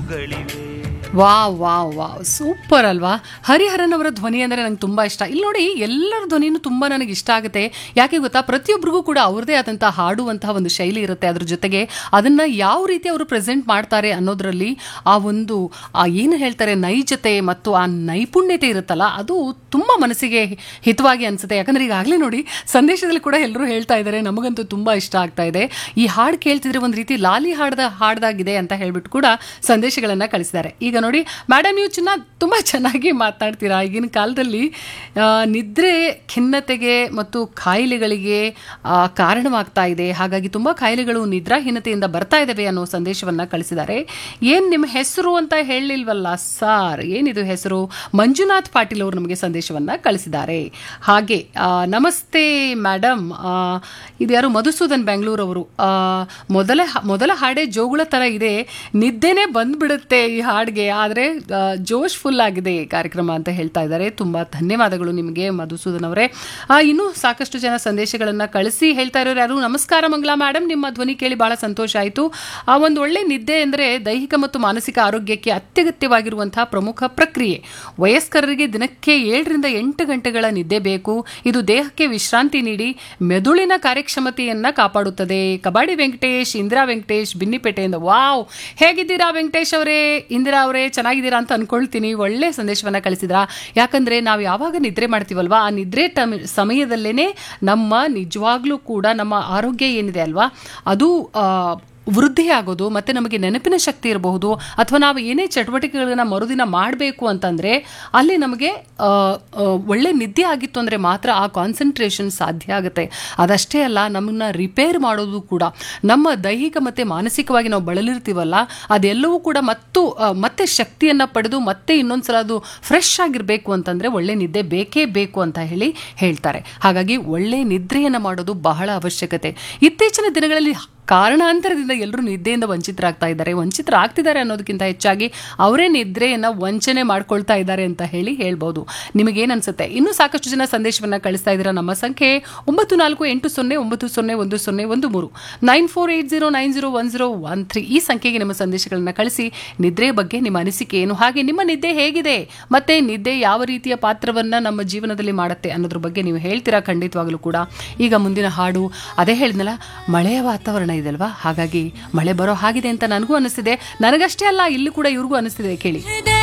ಮಾತುಗಳಿವೆ wow wow wow super ಅಲ್ವಾ ಹರಿಹರನ್ ಅವರ ಧ್ವನಿ ಅಂದರೆ ನಂಗೆ ತುಂಬ ಇಷ್ಟ ಇಲ್ಲಿ ನೋಡಿ ಎಲ್ಲರ ಧ್ವನಿನೂ ತುಂಬ ನನಗೆ ಇಷ್ಟ ಆಗುತ್ತೆ ಯಾಕೆ ಗೊತ್ತಾ ಪ್ರತಿಯೊಬ್ಬರಿಗೂ ಕೂಡ ಅವ್ರದೇ ಆದಂತಹ ಹಾಡುವಂತಹ ಒಂದು ಶೈಲಿ ಇರುತ್ತೆ ಅದ್ರ ಜೊತೆಗೆ ಅದನ್ನ ಯಾವ ರೀತಿ ಅವರು ಪ್ರೆಸೆಂಟ್ ಮಾಡ್ತಾರೆ ಅನ್ನೋದ್ರಲ್ಲಿ ಆ ಒಂದು ಆ ಏನು ಹೇಳ್ತಾರೆ ನೈಜತೆ ಮತ್ತು ಆ ನೈಪುಣ್ಯತೆ ಇರುತ್ತಲ್ಲ ಅದು ತುಂಬ ಮನಸ್ಸಿಗೆ ಹಿತವಾಗಿ ಅನ್ಸುತ್ತೆ ಯಾಕಂದ್ರೆ ಈಗಾಗಲೇ ನೋಡಿ ಸಂದೇಶದಲ್ಲಿ ಕೂಡ ಎಲ್ಲರೂ ಹೇಳ್ತಾ ಇದ್ದಾರೆ ನಮಗಂತೂ ತುಂಬ ಇಷ್ಟ ಆಗ್ತಾ ಇದೆ ಈ ಹಾಡು ಕೇಳ್ತಿದ್ರೆ ಒಂದು ರೀತಿ ಲಾಲಿ ಹಾಡ್ದ ಹಾಡ್ದಾಗಿದೆ ಅಂತ ಹೇಳ್ಬಿಟ್ಟು ಕೂಡ ಸಂದೇಶಗಳನ್ನ ಕಳಿಸಿದ್ದಾರೆ ಈಗ ನೋಡಿ ಮೇಡಮ್ ನೀವು ಚಿನ್ನ ತುಂಬ ಚೆನ್ನಾಗಿ ಮಾತನಾಡ್ತೀರಾ ಈಗಿನ ಕಾಲದಲ್ಲಿ ಆ, ನಿದ್ರೆ ಖಿನ್ನತೆಗೆ ಮತ್ತು ಕಾಯಿಲೆಗಳಿಗೆ ಆ, ಕಾರಣವಾಗ್ತಾ ಇದೆ ಹಾಗಾಗಿ ತುಂಬ ಕಾಯಿಲೆಗಳು ನಿದ್ರಾಹೀನತೆಯಿಂದ ಬರ್ತಾ ಇದ್ದಾವೆ ಅನ್ನೋ ಸಂದೇಶವನ್ನ ಕಳಿಸಿದ್ದಾರೆ ಏನ್ ನಿಮ್ಮ ಹೆಸರು ಅಂತ ಹೇಳಿಲ್ವಲ್ಲ ಸಾರ್ ಏನಿದು ಹೆಸರು ಮಂಜುನಾಥ್ ಪಾಟೀಲ್ ಅವರು ನಮಗೆ ಸಂದೇಶವನ್ನ ಕಳಿಸಿದ್ದಾರೆ ಹಾಗೆ ಆ, ನಮಸ್ತೆ ಮೇಡಮ್ ಇದು ಯಾರು ಮಧುಸೂದನ್ ಬೆಂಗಳೂರು ಅವರು ಮೊದಲ ಮೊದಲ ಹಾಡೇ ಜೋಗುಳ ತರ ಇದೆ ನಿದ್ದೆನೇ ಬಂದ್ಬಿಡುತ್ತೆ ಈ ಹಾಡಿಗೆ ಆದರೆ ಜೋಶ್ ಫುಲ್ ಆಗಿದೆ ಈ ಕಾರ್ಯಕ್ರಮ ಅಂತ ಹೇಳ್ತಾ ಇದ್ದಾರೆ ತುಂಬಾ ಧನ್ಯವಾದಗಳು ನಿಮಗೆ ಮಧುಸೂದನ್ ಅವರೇ ಆ, ಇನ್ನೂ ಸಾಕಷ್ಟು ಜನ ಸಂದೇಶಗಳನ್ನ ಕಳಿಸಿ ಹೇಳ್ತಾ ಇರೋರು ಯಾರು ನಮಸ್ಕಾರ ಮಂಗಳಾ ಮೇಡಮ್ ನಿಮ್ಮ ಧ್ವನಿ ಕೇಳಿ ಬಹಳ ಸಂತೋಷ ಆಯಿತು ಆ ಒಂದು ಒಳ್ಳೆ ನಿದ್ದೆ ಅಂದರೆ ದೈಹಿಕ ಮತ್ತು ಮಾನಸಿಕ ಆರೋಗ್ಯಕ್ಕೆ ಅತ್ಯಗತ್ಯವಾಗಿರುವಂತಹ ಪ್ರಮುಖ ಪ್ರಕ್ರಿಯೆ ವಯಸ್ಕರರಿಗೆ ದಿನಕ್ಕೆ ಏಳರಿಂದ ಎಂಟು ಗಂಟೆಗಳ ನಿದ್ದೆ ಬೇಕು ಇದು ದೇಹಕ್ಕೆ ವಿಶ್ರಾಂತಿ ನೀಡಿ ಮೆದುಳಿನ ಕಾರ್ಯಕ್ಷಮತೆಯನ್ನ ಕಾಪಾಡುತ್ತದೆ ಕಬಾಡಿ ವೆಂಕಟೇಶ್ ಇಂದಿರಾ ವೆಂಕಟೇಶ್ ಬಿನ್ನಿಪೇಟೆಯಿಂದ ವಾವ್ ಹೇಗಿದ್ದೀರಾ ವೆಂಕಟೇಶ್ ಅವರೇ ಇಂದಿರಾ ಅವರೇ ಚೆನ್ನಾಗಿದ್ದೀರಾ ಅಂತ ಅನ್ಕೊಳ್ತೀನಿ ಒಳ್ಳೆ ಸಂದೇಶವನ್ನ ಕಳಿಸಿದ್ರಾ ಯಾಕಂದ್ರೆ ನಾವು ಯಾವಾಗ ನಿದ್ರೆ ಮಾಡ್ತೀವಲ್ವಾ ಆ ನಿದ್ರೆ ಟಮ್- ಸಮಯದಲ್ಲೇನೆ ನಮ್ಮ ನಿಜವಾಗ್ಲೂ ಕೂಡ ನಮ್ಮ ಆರೋಗ್ಯ ಏನಿದೆ ಅಲ್ವಾ ಅದು ಆ, ವೃದ್ಧಿ ಆಗೋದು ಮತ್ತೆ ನಮಗೆ ನೆನಪಿನ ಶಕ್ತಿ ಇರಬಹುದು ಅಥವಾ ನಾವು ಏನೇ ಚಟುವಟಿಕೆಗಳನ್ನ ಮರುದಿನ ಮಾಡಬೇಕು ಅಂತಂದ್ರೆ ಅಲ್ಲಿ ನಮಗೆ ಆ, ಆ, ಒಳ್ಳೆ ನಿದ್ದೆ ಆಗಿತ್ತು ಅಂದ್ರೆ ಮಾತ್ರ ಆ ಕಾನ್ಸಂಟ್ರೇಷನ್ ಸಾಧ್ಯ ಆಗುತ್ತೆ ಅದಷ್ಟೇ ಅಲ್ಲ ನಮ್ಮನ್ನ ರಿಪೇರ್ ಮಾಡೋದು ಕೂಡ ನಮ್ಮ ದೈಹಿಕ ಮತ್ತೆ ಮಾನಸಿಕವಾಗಿ ನಾವು ಬಳಲಿರ್ತೀವಲ್ಲ ಅದೆಲ್ಲವೂ ಕೂಡ ಮತ್ತು ಆ, ಮತ್ತೆ ಶಕ್ತಿಯನ್ನ ಪಡೆದು ಮತ್ತೆ ಇನ್ನೊಂದ್ಸಲ ಅದು ಫ್ರೆಶ್ ಆಗಿರ್ಬೇಕು ಅಂತಂದ್ರೆ ಒಳ್ಳೆ ನಿದ್ದೆ ಬೇಕೇ ಬೇಕು ಅಂತ ಹೇಳಿ ಹೇಳ್ತಾರೆ ಹಾಗಾಗಿ ಒಳ್ಳೆ ನಿದ್ರೆಯನ್ನ ಮಾಡೋದು ಬಹಳ ಅವಶ್ಯಕತೆ ಇತ್ತೀಚಿನ ದಿನಗಳಲ್ಲಿ ಕಾರಣಾಂತರದಿಂದ ಎಲ್ಲರೂ ನಿದ್ದೆಯಿಂದ ವಂಚಿತರಾಗ್ತಾ ಇದ್ದಾರೆ ವಂಚಿತರಾಗ್ತಿದ್ದಾರೆ ಅನ್ನೋದಕ್ಕಿಂತ ಹೆಚ್ಚಾಗಿ ಅವರೇ ನಿದ್ರೆಯನ್ನ ವಂಚನೆ ಮಾಡ್ಕೊಳ್ತಾ ಇದ್ದಾರೆ ಅಂತ ಹೇಳಿ ಹೇಳ್ಬೋದು ನಿಮಗೇನ್ ಅನ್ಸುತ್ತೆ ಇನ್ನೂ ಸಾಕಷ್ಟು ಜನ ಸಂದೇಶವನ್ನ ಕಳಿಸ್ತಾ ಇದ್ದೀರಾ ನಮ್ಮ ಸಂಖ್ಯೆ ಒಂಬತ್ತು ನಾಲ್ಕು ಎಂಟು ಸೊನ್ನೆ ಒಂಬತ್ತು ಸೊನ್ನೆ ಒಂದು ಸೊನ್ನೆ ಒಂದು ಮೂರು nine four eight zero nine zero one zero one three ಈ ಸಂಖ್ಯೆಗೆ ನಿಮ್ಮ ಸಂದೇಶಗಳನ್ನ ಕಳಿಸಿ ನಿದ್ರೆ ಬಗ್ಗೆ ನಿಮ್ಮ ಅನಿಸಿಕೆ ಏನು ಹಾಗೆ ನಿಮ್ಮ ನಿದ್ದೆ ಹೇಗಿದೆ ಮತ್ತೆ ನಿದ್ದೆ ಯಾವ ರೀತಿಯ ಪಾತ್ರವನ್ನ ನಮ್ಮ ಜೀವನದಲ್ಲಿ ಮಾಡುತ್ತೆ ಅನ್ನೋದ್ರ ಬಗ್ಗೆ ನೀವು ಹೇಳ್ತೀರಾ ಖಂಡಿತವಾಗ್ಲೂ ಕೂಡ ಈಗ ಮುಂದಿನ ಹಾಡು ಅದೇ ಹೇಳಿದ್ನಲ್ಲ ಮಳೆಯ ವಾತಾವರಣ ಇದೆಲ್ವಾ ಹಾಗಾಗಿ ಮಳೆ ಬರೋ ಹಾಗಿದೆ ಅಂತ ನನಗೂ ಅನಿಸ್ತಿದೆ ನನಗಷ್ಟೇ ಅಲ್ಲ ಇಲ್ಲಿ ಕೂಡ ಇವ್ರಿಗೂ ಅನಿಸ್ತಿದೆ ಕೇಳಿ